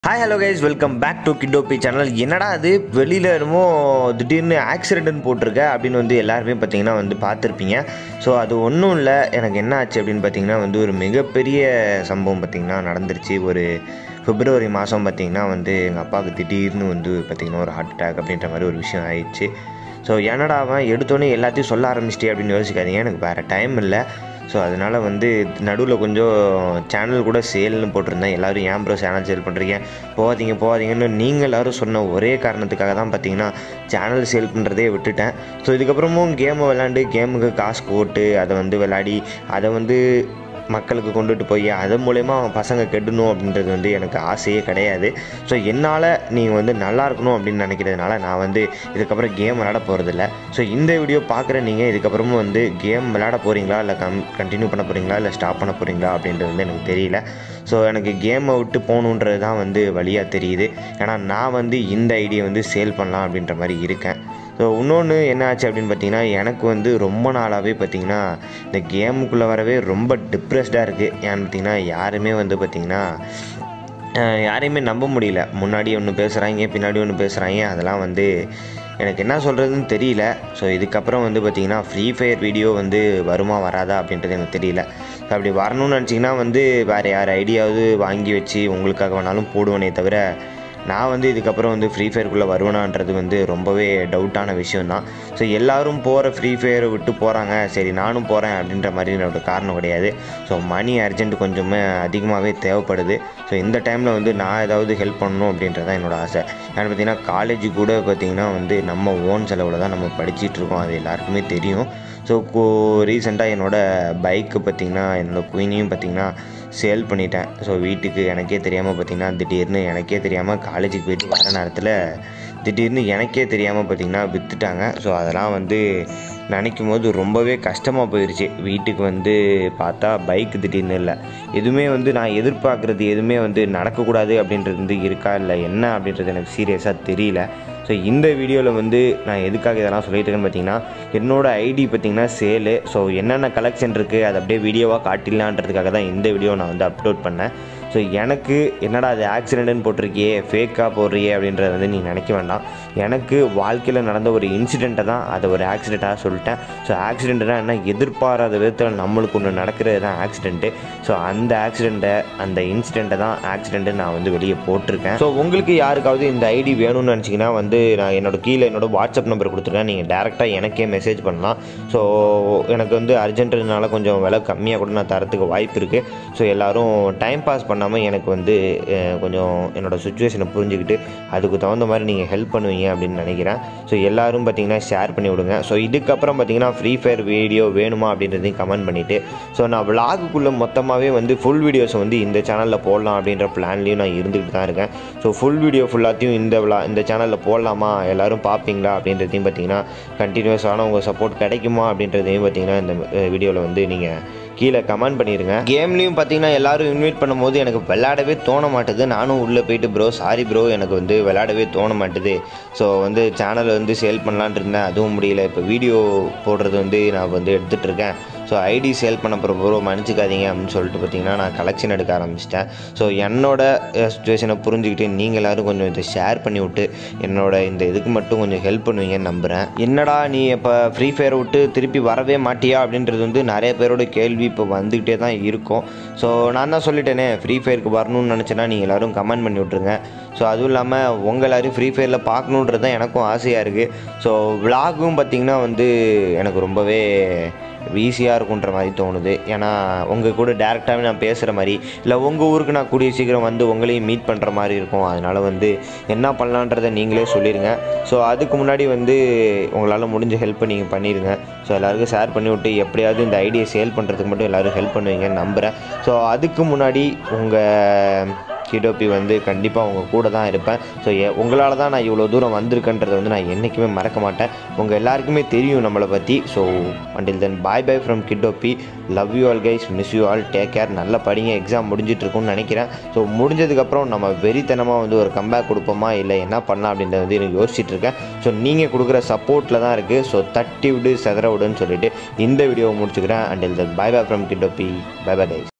hi hello guys welcome back to கிட்டோபி channel என்னடா அது வெளியில் என்னமோ திடீர்னு ஆக்சிடென்ட் போட்டிருக்க அப்படின்னு வந்து எல்லாருமே பார்த்தீங்கன்னா வந்து பார்த்துருப்பீங்க ஸோ அது ஒன்றும் இல்லை எனக்கு என்ன ஆச்சு அப்படின்னு பார்த்தீங்கன்னா வந்து ஒரு மிகப்பெரிய சம்பவம் பார்த்திங்கன்னா நடந்துருச்சு ஒரு பிப்ரவரி மாதம் பார்த்திங்கன்னா வந்து எங்கள் அப்பாவுக்கு திடீர்னு வந்து பார்த்திங்கன்னா ஒரு ஹார்ட் அட்டாக் அப்படின்ற மாதிரி ஒரு விஷயம் ஆயிடுச்சு ஸோ என்னடா அவன் எடுத்தோன்னே எல்லாத்தையும் சொல்ல ஆரம்பிச்சிட்டே அப்படின்னு யோசிக்காதீங்க எனக்கு வேறு டைம் இல்லை ஸோ அதனால் வந்து நடுவில் கொஞ்சம் சேனல் கூட சேல்னு போட்டிருந்தேன் எல்லோரும் ஏன் ப்ரோ சேனல் சேல் பண்ணுறீங்க போகாதீங்க போகாதீங்கன்னு நீங்கள் எல்லோரும் சொன்ன ஒரே காரணத்துக்காக தான் பார்த்தீங்கன்னா சேனல் சேல் பண்ணுறதே விட்டுட்டேன் ஸோ இதுக்கப்புறமும் கேமை விளாண்டு கேமுக்கு காசு போட்டு அதை வந்து விளாடி அதை வந்து மக்களுக்கு கொண்டுட்டு போய் அதன் மூலயமா அவன் பசங்க கெட்டணும் அப்படின்றது வந்து எனக்கு ஆசையே கிடையாது ஸோ என்னால் நீங்கள் வந்து நல்லா இருக்கணும் அப்படின்னு நினைக்கிறதுனால நான் வந்து இதுக்கப்புறம் கேம் விளாட போகிறதில்ல ஸோ இந்த வீடியோ பார்க்குற நீங்கள் இதுக்கப்புறமும் வந்து கேம் விளாட போகிறீங்களா இல்லை கம் கண்டினியூ பண்ண போகிறீங்களா இல்லை ஸ்டாப் பண்ண போகிறீங்களா அப்படின்றது வந்து எனக்கு தெரியல ஸோ எனக்கு கேமை விட்டு போகணுன்றது தான் வந்து வழியாக தெரியுது ஏன்னா நான் வந்து இந்த ஐடியை வந்து சேல் பண்ணலாம் அப்படின்ற மாதிரி இருக்கேன் ஸோ இன்னொன்று என்ன ஆச்சு அப்படின்னு பார்த்தீங்கன்னா எனக்கு வந்து ரொம்ப நாளாகவே பார்த்தீங்கன்னா இந்த கேமுக்குள்ளே வரவே ரொம்ப டிப்ரெஸ்டாக இருக்குது ஏன்னு பார்த்தீங்கன்னா யாருமே வந்து பார்த்திங்கன்னா அஹ், யாரையுமே நம்ப முடியல முன்னாடி ஒன்று பேசுகிறாங்க பின்னாடி ஒன்று பேசுகிறாங்க அதெல்லாம் வந்து எனக்கு என்ன சொல்கிறதுன்னு தெரியல ஸோ இதுக்கப்புறம் வந்து பார்த்திங்கன்னா ஃப்ரீ ஃபயர் வீடியோ வந்து வருமா வராதா அப்படின்றது எனக்கு தெரியல ஸோ அப்படி வரணும்னு நினச்சிங்கன்னா வந்து வேறு யார் ஐடியாவது வாங்கி வச்சு உங்களுக்காக வேணாலும் போடுவேனே தவிர நான் வந்து இதுக்கப்புறம் வந்து ஃப்ரீ ஃபயருக்குள்ளே வருவேனான்றது வந்து ரொம்பவே டவுட்டான விஷயம்தான் ஸோ எல்லாரும் போகிற ஃப்ரீ ஃபயரை விட்டு போகிறாங்க சரி நானும் போகிறேன் அப்படின்ற மாதிரி என்னோட காரணம் கிடையாது ஸோ மணி அர்ஜென்ட் கொஞ்சமே அதிகமாகவே தேவைப்படுது ஸோ இந்த டைமில் வந்து நான் ஏதாவது ஹெல்ப் பண்ணணும் அப்படின்றது தான் என்னோட ஆசை ஏன்னு பார்த்தீங்கன்னா காலேஜ் கூட பார்த்திங்கன்னா வந்து நம்ம ஓன் செலவில் தான் நம்ம படிச்சிட்டு இருக்கோம் அது எல்லாருக்குமே தெரியும் ஸோ ரீசெண்டாக என்னோடய பைக்கு பார்த்திங்கன்னா என்னோடய குயினையும் பார்த்திங்கன்னா சேல் பண்ணிட்டேன் ஸோ வீட்டுக்கு எனக்கே தெரியாமல் பார்த்திங்கன்னா திடீர்னு எனக்கே தெரியாமல் காலேஜுக்கு போயிட்டு வர நேரத்தில் திடீர்னு எனக்கே தெரியாமல் பார்த்திங்கன்னா விற்றுட்டாங்க ஸோ அதெல்லாம் வந்து நினைக்கும் போது ரொம்பவே கஷ்டமாக போயிடுச்சு வீட்டுக்கு வந்து பார்த்தா பைக் திடீர்னு இல்லை எதுவுமே வந்து நான் எதிர்பார்க்குறது எதுவுமே வந்து நடக்கக்கூடாது அப்படின்றது வந்து இருக்கா இல்லை என்ன அப்படின்றது எனக்கு சீரியஸாக தெரியல ஸோ இந்த வீடியோவில் வந்து நான் எதுக்காக இதெல்லாம் சொல்லிட்டு இருக்கேன்னு பார்த்தீங்கன்னா என்னோடய ஐடி பார்த்தீங்கன்னா சேலு ஸோ என்னென்ன கலெக்ஷன் இருக்குது அதை அப்படியே வீடியோவாக காட்டிடலான்றதுக்காக தான் இந்த வீடியோ நான் வந்து அப்லோட் பண்ணேன் ஸோ எனக்கு என்னடா அது ஆக்சிடென்ட்னு போட்டிருக்கியே ஃபேக்காக போடுறியே அப்படின்றத வந்து நீ நினைக்க வேண்டாம் எனக்கு வாழ்க்கையில் நடந்த ஒரு இன்சிடெண்ட்டை தான் அதை ஒரு ஆக்சிடெண்ட்டாக சொல்லிட்டேன் ஸோ ஆக்சிடெண்ட்னா என்ன எதிர்பாராத விதத்தில் நம்மளுக்கு ஒன்று நடக்கிறது தான் ஆக்சிடெண்ட்டு ஸோ அந்த ஆக்சிடெண்ட்டை அந்த இன்சிடெண்ட்டை தான் ஆக்சிடெண்ட்டு நான் வந்து வெளியே போட்டிருக்கேன் ஸோ உங்களுக்கு யாருக்காவது இந்த ஐடி வேணும்னு நினச்சிங்கன்னா வந்து நான் என்னோட கீழே என்னோட வாட்ஸ்அப் நம்பர் கொடுத்துருக்கேன் நீங்கள் டேரெக்டாக எனக்கே மெசேஜ் பண்ணலாம் ஸோ எனக்கு வந்து அர்ஜென்ட்டுனால கொஞ்சம் விலை கம்மியாக கூட நான் தரத்துக்கு வாய்ப்பு இருக்குது ஸோ எல்லோரும் டைம் பாஸ் பண்ணாமல் எனக்கு வந்து அஹ், கொஞ்சம் என்னோடய சுச்சுவேஷனை புரிஞ்சுக்கிட்டு அதுக்கு தகுந்த மாதிரி நீங்கள் ஹெல்ப் பண்ணுவீங்க அப்படின்னு நினைக்கிறேன் ஸோ எல்லோரும் பார்த்தீங்கன்னா ஷேர் பண்ணி விடுங்க ஸோ இதுக்கப்புறம் பார்த்தீங்கன்னா ஃப்ரீ ஃபயர் வீடியோ வேணுமா அப்படின்றதையும் கமெண்ட் பண்ணிவிட்டு ஸோ நான் விலாகுக்குள்ளே மொத்தமாகவே வந்து ஃபுல் வீடியோஸை வந்து இந்த சேனலில் போடலாம் அப்படின்ற பிளான்லேயும் நான் இருந்துக்கிட்டு தான் இருக்கேன் ஸோ ஃபுல் வீடியோ ஃபுல்லாத்தையும் இந்த விழா இந்த சேனலில் போடலாமா எல்லோரும் பார்ப்பீங்களா அப்படின்றதையும் பார்த்தீங்கன்னா கண்டினியூஸான உங்கள் சப்போர்ட் கிடைக்குமா அப்படின்றதையும் பார்த்தீங்கன்னா இந்த வீடியோவில் வந்து நீங்கள் கீழே கமெண்ட் பண்ணிடுங்க கேம்லேயும் பார்த்தீங்கன்னா எல்லாரும் இன்வைட் பண்ணும்போது எனக்கு விளையாடவே தோண மாட்டுது நானும் உள்ளே போயிட்டு ப்ரோ சாரி ப்ரோ எனக்கு வந்து விளையாடவே தோண மாட்டுது ஸோ வந்து சேனலை வந்து சேல் பண்ணலான்ட்டு இருந்தேன் அதுவும் முடியல இப்போ வீடியோ போடுறது வந்து நான் வந்து எடுத்துகிட்டு இருக்கேன் ஸோ ஐடி சேல் பண்ண போகிற ப்ரோ மன்னிச்சிக்காதீங்க அப்படின்னு சொல்லிட்டு பார்த்தீங்கன்னா நான் கலெக்ஷன் எடுக்க ஆரம்பிச்சிட்டேன் ஸோ என்னோட சுச்சுவேஷனை புரிஞ்சுக்கிட்டு நீங்கள் எல்லோரும் கொஞ்சம் இதை ஷேர் பண்ணி விட்டு என்னோட இந்த இதுக்கு மட்டும் கொஞ்சம் ஹெல்ப் பண்ணுவீங்கன்னு நம்புகிறேன் என்னடா நீ இப்போ ஃப்ரீ ஃபயரை விட்டு திருப்பி வரவே மாட்டியா அப்படின்றது வந்து நிறைய பேரோட கேள்வி இப்போ வந்துக்கிட்டே தான் இருக்கும் ஸோ நான் தான் சொல்லிட்டேனே ஃப்ரீ ஃபயருக்கு வரணும்னு நினச்சேன்னா நீங்கள் எல்லோரும் கமெண்ட் பண்ணி விட்ருங்க ஸோ அதுவும் இல்லாமல் உங்கள் எல்லாரையும் ஃப்ரீ ஃபயரில் பார்க்கணுன்றது தான் எனக்கும் ஆசையாக இருக்குது ஸோ விலாகும் பார்த்திங்கன்னா வந்து எனக்கு ரொம்பவே ஈஸியாக இருக்குன்ற மாதிரி தோணுது ஏன்னா உங்கள் கூட டேரெக்டாகவே நான் பேசுகிற மாதிரி இல்லை உங்கள் ஊருக்கு நான் கூடிய சீக்கிரம் வந்து உங்களையும் மீட் பண்ணுற மாதிரி இருக்கும் அதனால் வந்து என்ன பண்ணலான்றதை நீங்களே சொல்லிடுங்க ஸோ அதுக்கு முன்னாடி வந்து உங்களால் முடிஞ்ச ஹெல்ப்பை நீங்கள் பண்ணிடுங்க ஸோ எல்லாருக்கும் ஷேர் பண்ணி விட்டு எப்படியாவது இந்த ஐடியை சேல் பண்ணுறதுக்கு மட்டும் எல்லோரும் ஹெல்ப் பண்ணுவீங்கன்னு நம்புகிறேன் ஸோ அதுக்கு முன்னாடி உங்கள் கிடோப்பி வந்து கண்டிப்பாக உங்கள் கூட தான் இருப்பேன் ஸோ உங்களால் தான் நான் இவ்வளோ தூரம் வந்திருக்கேன்றதை வந்து நான் என்றைக்குமே மறக்க மாட்டேன் உங்கள் எல்லாருக்குமே தெரியும் நம்மளை பற்றி so until then bye bye from கிடோப்பி love you all guys miss you all take care நல்லா படிங்க எக்ஸாம் முடிஞ்சிட்டு இருக்கும்னு நினைக்கிறேன் ஸோ முடிஞ்சதுக்கப்புறம் நம்ம வெறித்தனமாக வந்து ஒரு கம்பேக் கொடுப்போமா இல்லை என்ன பண்ணலாம் அப்படின்றத வந்து எனக்கு யோசிச்சுட்டு இருக்கேன் ஸோ நீங்கள் கொடுக்குற சப்போர்ட்டில் தான் இருக்குது ஸோ தட்டி விடு செதற விடுன்னு சொல்லிட்டு இந்த வீடியோவை முடிச்சுக்கிறேன் until then bye bye from கிடோப்பி பை பை கைஸ்